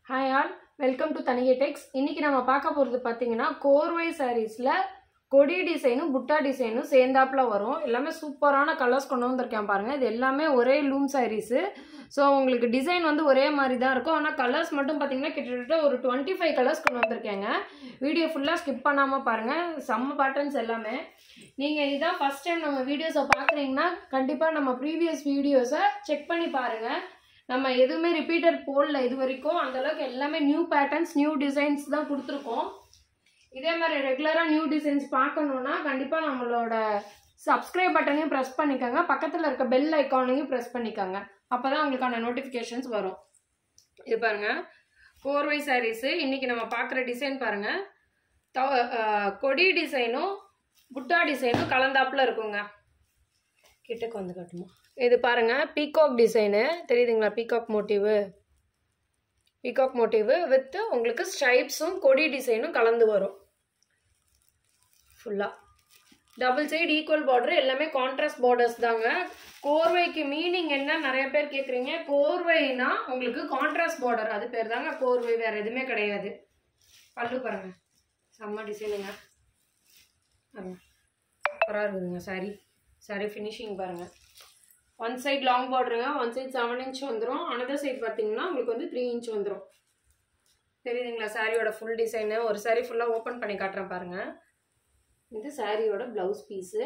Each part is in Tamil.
hi all welcome to Thanigai tex இன்னைக்கு நம்ம பார்க்க போகிறது பார்த்தீங்கன்னா கோர்வை சாரீஸில் கொடி டிசைனும் புட்டா டிசைனும் சேர்ந்தாப்புல வரும் எல்லாமே சூப்பரான கலர்ஸ் கொண்டு வந்திருக்கேன் பாருங்கள் இது எல்லாமே ஒரே லூம் சாரீஸு ஸோ உங்களுக்கு டிசைன் வந்து ஒரே மாதிரி தான் இருக்கும் ஆனால் கலர்ஸ் மட்டும் பார்த்தீங்கன்னா கிட்டத்தட்ட ஒரு டுவெண்ட்டி ஃபைவ் கலர்ஸ் கொண்டு வந்திருக்கேங்க வீடியோ ஃபுல்லாக ஸ்கிப் பண்ணாமல் பாருங்கள் செம்ம பேட்டர்ன்ஸ் எல்லாமே நீங்கள் இதான் ஃபஸ்ட் டைம் நம்ம வீடியோஸை பார்க்குறீங்கன்னா கண்டிப்பாக நம்ம ப்ரீவியஸ் வீடியோஸை செக் பண்ணி பாருங்கள் நம்ம எதுவுமே ரிப்பீட்டர் போடல இது வரைக்கும் அந்த அளவுக்கு எல்லாமே நியூ பேட்டர்ன்ஸ் நியூ டிசைன்ஸ் தான் கொடுத்துருக்கோம் இதே மாதிரி ரெகுலராக நியூ டிசைன்ஸ் பார்க்கணுன்னா கண்டிப்பாக நம்மளோட சப்ஸ்கிரைப் பட்டனையும் ப்ரெஸ் பண்ணிக்கோங்க பக்கத்தில் இருக்க பெல் ஐக்கானையும் ப்ரெஸ் பண்ணிக்கோங்க அப்போ தான் உங்களுக்கான நோட்டிஃபிகேஷன்ஸ் வரும் இது பாருங்க கோர்வை சாரீஸு இன்றைக்கி நம்ம பார்க்குற டிசைன் பாருங்கள் தவ அஹ், கொடி டிசைனும் புட்டா டிசைனும் கலந்தாப்புல இருக்குங்க கிட்டக்கு வந்து காட்டுமா இது பாருங்க பீகாக் டிசைனு தெரியுதுங்களா peacock motif peacock motif with உங்களுக்கு ஸ்ட்ரைப்ஸும் கொடி டிசைனும் கலந்து வரும் ஃபுல்லாக டபுள் சைடு ஈக்குவல் பார்டர் எல்லாமே கான்ட்ராஸ்ட் பார்டர்ஸ் தாங்க கோர்வைக்கு மீனிங் என்ன நிறைய பேர் கேட்குறீங்க கோர்வைனா உங்களுக்கு கான்ட்ராஸ்ட் பார்டர் அது பேர் தாங்க கோர்வை வேறு எதுவுமே கிடையாது பல்லு பாருங்க செம்ம டிசைனுங்க பாருங்க சூப்பராக இருக்குதுங்க சாரி சாரி ஃபினிஷிங் பாருங்க ஒன் சைடு லாங் பார்டருங்க ஒன் சைடு செவன் இன்ச் வந்துடும் அனதர் சைடு பார்த்தீங்கன்னா உங்களுக்கு வந்து த்ரீ இன்ச் வந்துடும் தெரியுதுங்களா சாரியோட ஃபுல் டிசைனு ஒரு சாரி ஃபுல்லாக ஓப்பன் பண்ணி காட்டுறேன் பாருங்க இது சாரியோட ப்ளவுஸ் பீஸு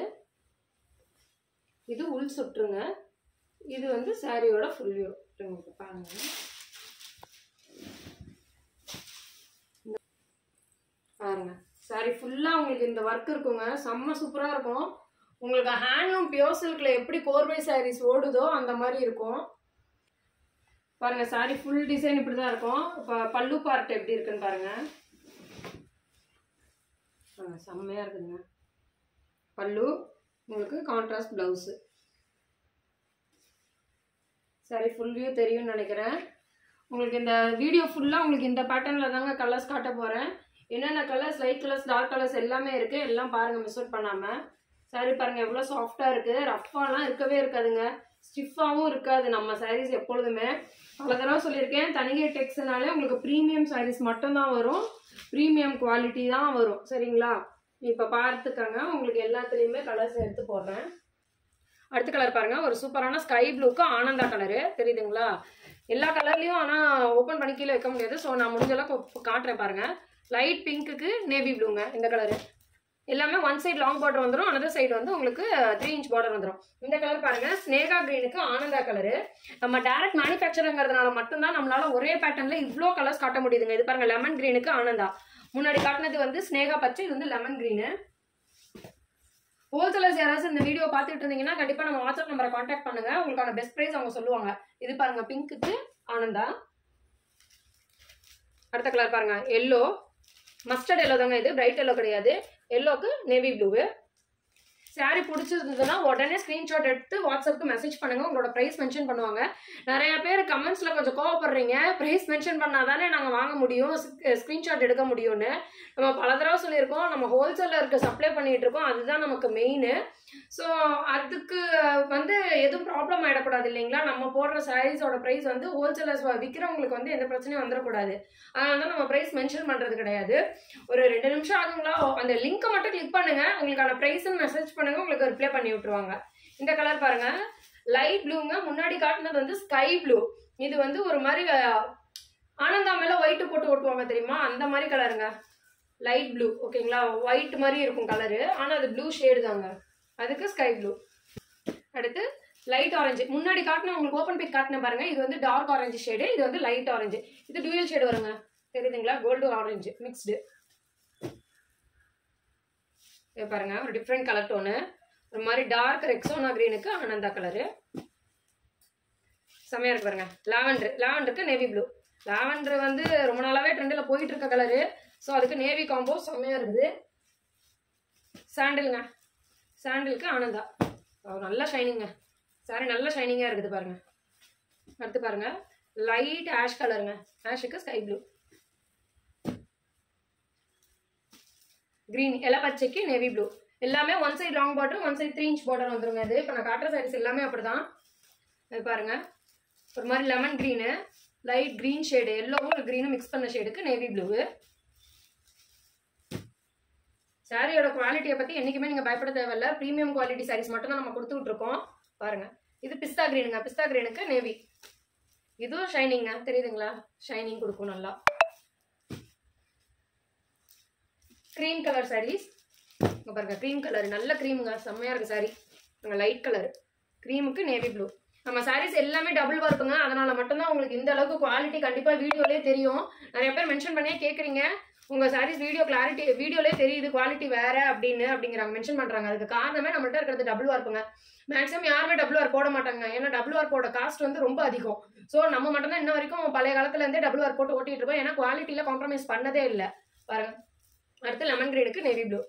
இது உள் சுற்றுங்க இது வந்து சாரியோட ஃபுல் வியூ பாருங்க பாருங்க சாரி ஃபுல்லாக உங்களுக்கு இந்த ஒர்க் இருக்குங்க செம்ம சூப்பராக இருக்கும் உங்களுக்கு ஹேண்ட்லூம் பியோர் சில்கில் எப்படி கோர்வை சாரீஸ் ஓடுதோ அந்த மாதிரி இருக்கும் பாருங்க சாரி ஃபுல் டிசைன் இப்படி தான் இருக்கும் இப்போ பல்லு பார்ட் எப்படி இருக்குன்னு பாருங்க பாருங்க செம்மையாக இருக்குதுங்க பல்லு உங்களுக்கு கான்ட்ராஸ்ட் ப்ளவுஸு சரி ஃபுல் வியூ தெரியும்னு நினைக்கிறேன் உங்களுக்கு இந்த வீடியோ ஃபுல்லாக உங்களுக்கு இந்த பேட்டர்னில் தாங்க கலர்ஸ் காட்ட போகிறேன் என்னென்ன colours light colours dark colours எல்லாமே இருக்குது எல்லாம் பாருங்கள் மிஸ் அவுட் பண்ணாமல் சாரி பாருங்கள் எவ்வளோ சாஃப்டாக இருக்குது ரஃப்பாலாம் இருக்கவே இருக்காதுங்க ஸ்டிஃபாகவும் இருக்காது நம்ம சாரீஸ் எப்பொழுதுமே பல தடவை சொல்லியிருக்கேன் தனிகை டெக்ஸ்னாலே உங்களுக்கு ப்ரீமியம் சாரீஸ் மட்டும்தான் வரும் ப்ரீமியம் குவாலிட்டி தான் வரும் சரிங்களா இப்போ பார்த்துக்கங்க உங்களுக்கு எல்லாத்துலேயுமே கலர்ஸ் எடுத்து போடுறேன் அடுத்த கலர் பாருங்க ஒரு சூப்பரான ஸ்கை ப்ளூக்கு ஆனந்தா கலரு தெரியுதுங்களா எல்லா கலர்லையும் ஆனால் ஓப்பன் பண்ணி கீழே வைக்க முடியாது ஸோ நான் முடிஞ்ச அளவுக்கு இப்ப காட்டுறேன் பாருங்க லைட் பிங்க்குக்கு நேவி ப்ளூங்க இந்த கலரு எல்லாமே ஒன் சைடு லாங் பார்டர் வந்துடும் அனதர் சைடு வந்து உங்களுக்கு த்ரீ இன்ச் பார்டர் வந்துடும் இந்த கலர் பாருங்க ஸ்னேகா கிரீனுக்கு ஆனந்தா கலரு நம்ம டேரக்ட் மேனுஃபேக்சருங்கிறதுனால மட்டும்தான் நம்மளால ஒரே பேட்டர்ன்ல இவ்வளோ கலர்ஸ் காட்ட முடியுதுங்க இது பாருங்க லெமன் கிரீனுக்கு ஆனந்தா முன்னாடி காட்டினது வந்து ஸ்னேகா பச்சை இது வந்து லெமன் கிரீனு ஹோல்சேலர்ஸ் யாராச்சும் இந்த வீடியோ பார்த்துட்டு இருந்தீங்கன்னா கண்டிப்பாக நம்ம வாட்ஸ்அப் நம்பரை காண்டாக்ட் பண்ணுங்க உங்களுக்கான பெஸ்ட் ப்ரைஸ் அவங்க சொல்லுவாங்க இது பாருங்க பிங்க்குக்கு ஆனந்தா அடுத்த கலர் பாருங்க எல்லோ மஸ்டர்ட் எல்லோ தாங்க இது பிரைட் எல்லோ கிடையாது எல்லோக்கு நேவி ப்ளூவு சாரி பிடிச்சிருந்ததுன்னா உடனே ஸ்க்ரீன்ஷாட் எடுத்து வாட்ஸ்அப்புக்கு மெசேஜ் பண்ணுங்க உங்களோட ப்ரைஸ் மென்ஷன் பண்ணுவாங்க நிறைய பேர் கமெண்ட்ஸ்ல கொஞ்சம் கோவப்படுறீங்க ப்ரைஸ் மென்ஷன் பண்ணாதானே நாங்கள் வாங்க முடியும் ஸ்க்ரீன்ஷாட் எடுக்க முடியும்னு நம்ம பல தடவை சொல்லியிருக்கோம் நம்ம ஹோல்சேலருக்கு சப்ளை பண்ணிட்டு இருக்கோம் அதுதான் நமக்கு மெயின் ஸோ அதுக்கு வந்து எதுவும் ப்ராப்ளம் ஆகிடக்கூடாது இல்லைங்களா நம்ம போடுற சாரீஸோட ப்ரைஸ் வந்து ஹோல்சேலர்ஸ் விற்கிறவங்களுக்கு வந்து எந்த பிரச்சனையும் வந்துடக்கூடாது அதனால தான் நம்ம ப்ரைஸ் மென்ஷன் பண்ணுறது கிடையாது ஒரு ரெண்டு நிமிஷம் ஆகுங்களா அந்த லிங்க்கை மட்டும் கிளிக் பண்ணுங்க உங்களுக்கான ப்ரைஸ்ன்னு மெசேஜ் பண்ணுங்க உங்களுக்கு ரிப்ளை பண்ணி விட்டுருவாங்க இந்த கலர் பாருங்க லைட் ப்ளூங்க முன்னாடி காட்டினது வந்து ஸ்கை ப்ளூ இது வந்து ஒரு மாதிரி அஹ், ஆனந்தா மேல ஒயிட் போட்டு ஓட்டுவாங்க தெரியுமா அந்த மாதிரி கலருங்க லைட் ப்ளூ ஓகேங்களா ஒயிட் மாதிரி இருக்கும் கலரு ஆனால் அது ப்ளூ ஷேடு தாங்க அதுக்கு ஸ்கை ப்ளூ அடுத்து லைட் ஆரஞ்சு முன்னாடி காட்டின உங்களுக்கு ஓப்பன் பிக் காட்டின பாருங்க இது வந்து டார்க் ஆரஞ்சு ஷேடு இது வந்து லைட் ஆரஞ்சு இது டூயல் ஷேடு வருங்க தெரியுதுங்களா கோல்டு ஆரஞ்சு மிக்ஸ்டு இது பாருங்க ஒரு டிஃப்ரெண்ட் கலர் டோனு ஒரு மாதிரி டார்க் ரெக்ஸோனா கிரீனுக்கு ஆனந்தா கலரு செமையா இருக்கு பாருங்க லாவெண்டர் லாவெண்டருக்கு நேவி ப்ளூ லாவெண்டர் வந்து ரொம்ப நாளாவே ட்ரெண்டில் போயிட்டு இருக்க கலரு ஸோ அதுக்கு நேவி காம்போ செம்மையா இருக்குது சாண்டிலுங்க சாண்டிலுக்கு ஆனந்தா அஹ் நல்ல ஷைனிங்க சாரி நல்ல ஷைனிங்காக இருக்குது பாருங்க அடுத்து பாருங்க லைட் ஆஷ் கலருங்க ஆஷுக்கு ஸ்கை ப்ளூ கிரீன் இலை பச்சைக்கு நேவி ப்ளூ எல்லாமே one side long border one side three inch border வந்துருங்க இது இப்போ நான் காட்டுற சாரீஸ் எல்லாமே அப்படிதான் இது பாருங்க ஒரு மாதிரி lemon green light green shade எல்லோவும் க்ரீனும் மிக்ஸ் பண்ண ஷேடுக்கு நேவி ப்ளூ சாரியோட குவாலிட்டியை பற்றி என்றைக்குமே நீங்கள் பயப்பட தேவையில்ல ப்ரீமியம் குவாலிட்டி சாரீஸ் மட்டும் தான் நம்ம கொடுத்துட்டு இருக்கோம் பாருங்க இது பிஸ்தா க்ரீனுங்க பிஸ்தா க்ரீனுக்கு நேவி இதுவும் ஷைனிங்க தெரியுதுங்களா ஷைனிங் கொடுக்கும் நல்லா க்ரீம் கலர் சாரீஸ் இங்கே பாருங்க க்ரீம் கலர் நல்ல க்ரீமுங்க செம்மையாக இருக்கு சாரி லைட் கலர் க்ரீமுக்கு நேவி ப்ளூ நம்ம சாரீஸ் எல்லாமே டபுள் ஒர்க்குங்க அதனால மட்டும்தான் உங்களுக்கு இந்த அளவுக்கு குவாலிட்டி கண்டிப்பாக வீடியோலேயே தெரியும் நிறைய பேர் மென்ஷன் பண்ணியே கேட்குறீங்க உங்கள் சாரீஸ் வீடியோ கிளாரிட்டி வீடியோலேயே தெரியுது குவாலிட்டி வேற அப்படின்னு அப்படிங்கிறாங்க மென்ஷன் பண்ணுறாங்க அதுக்கு காரணமே நம்மள்ட்ட இருக்கிறது டபுள் ஒர்க்குங்க மேக்ஸிமம் யாருமே டபுள் ஒர்க் போட மாட்டாங்க ஏன்னா டபுள் ஒர்க்கோட காஸ்ட் வந்து ரொம்ப அதிகம் ஸோ நம்ம மட்டும் தான் இன்ன வரைக்கும் பழைய காலத்துல இருந்தே டபுள் ஒர்க் போட்டு ஓட்டிட்டு இருக்கோம் ஏன்னா குவாலிட்டியில் காம்ப்ரமைஸ் பண்ணதே இல்லை பாருங்க அடுத்து லெமன் கிரேடுக்கு navy blue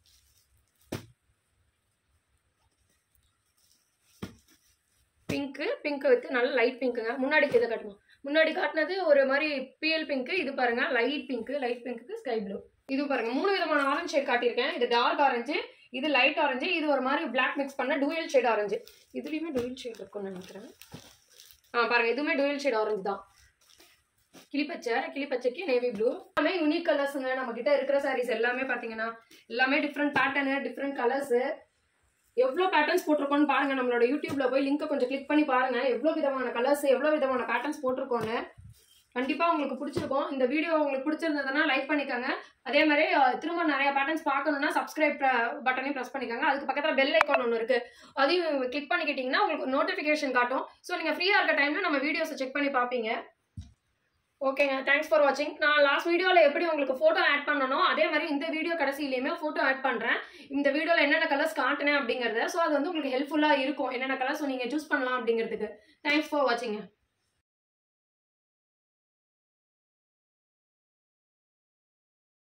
pink pink with நல்ல லைட் பிங்க்குங்க முன்னாடி இதை காட்டணும் முன்னாடி காட்டினது ஒரு மாதிரி பிஎல் பிங்க் இது பாருங்க light pink light pink sky blue இது பாருங்க மூணு விதமான ஆரஞ்சு ஷேட் காட்டியிருக்கேன் இது டார்க் ஆரஞ்சு இது லைட் ஆரஞ்சு இது ஒரு மாதிரி பிளாக் மிக்ஸ் பண்ண டூயல் ஷேட் ஆரஞ்சு இதுலேயுமே டூயல் ஷேட் இருக்கும்னு நினைக்கிறேன் ஆ பாருங்க இதுவுமே டூயல் ஷேட் ஆரஞ்சு தான் கிளிப்பச்சை கிளிப்பச்சைக்கு நேவி ப்ளூ எல்லாமே யூனிக் கலர்ஸுங்க நம்ம கிட்ட இருக்கிற சாரீஸ் எல்லாமே பார்த்தீங்கன்னா எல்லாமே டிஃப்ரெண்ட் பேட்டர்னு டிஃப்ரெண்ட் கலர்ஸு எவ்வளோ பேட்டர்ன்ஸ் போட்டிருக்கோன்னு பாருங்க நம்மளோட யூடியூப்ல போய் லிங்கை கொஞ்சம் கிளிக் பண்ணி பாருங்க எவ்வளோ விதமான கலர்ஸ் எவ்வளோ விதமான பேட்டர்ன்ஸ் போட்டிருக்கோன்னு கண்டிப்பாக உங்களுக்கு பிடிச்சிருக்கும் இந்த வீடியோ உங்களுக்கு பிடிச்சிருந்ததுன்னா லைக் பண்ணிக்கோங்க அதே மாதிரி அஹ், திரும்ப நிறைய பேட்டர்ன்ஸ் பார்க்கணுன்னா சப்ஸ்கிரைப் பட்டனையும் ப்ரெஸ் பண்ணிக்கோங்க அதுக்கு பக்கத்தில் பெல் ஐக்கான் ஒன்று இருக்குது அதையும் கிளிக் பண்ணிக்கிட்டிங்கன்னா உங்களுக்கு நோட்டிஃபிகேஷன் காட்டும் ஸோ நீங்கள் ஃப்ரீயாக இருக்க டைமில் நம்ம வீடியோஸை செக் பண்ணி பார்ப்பீங்க ஓகேங்க தேங்க்ஸ் ஃபார் வாட்சிங் நான் லாஸ்ட் வீடியோவில் எப்படி உங்களுக்கு ஃபோட்டோ ஆட் பண்ணனோ அதே மாதிரி இந்த வீடியோ கடைசியிலையுமே ஃபோட்டோ ஆட் பண்ணுறேன் இந்த வீடியோவில் என்னென்ன கலர்ஸ் காட்டினேன் அப்படிங்கிறத ஸோ அது வந்து உங்களுக்கு ஹெல்ப்ஃபுல்லாக இருக்கும் என்னென்ன கலர்ஸ் நீங்கள் சூஸ் பண்ணலாம் அப்படிங்கிறதுக்கு தேங்க்ஸ் ஃபார் வாட்சிங்க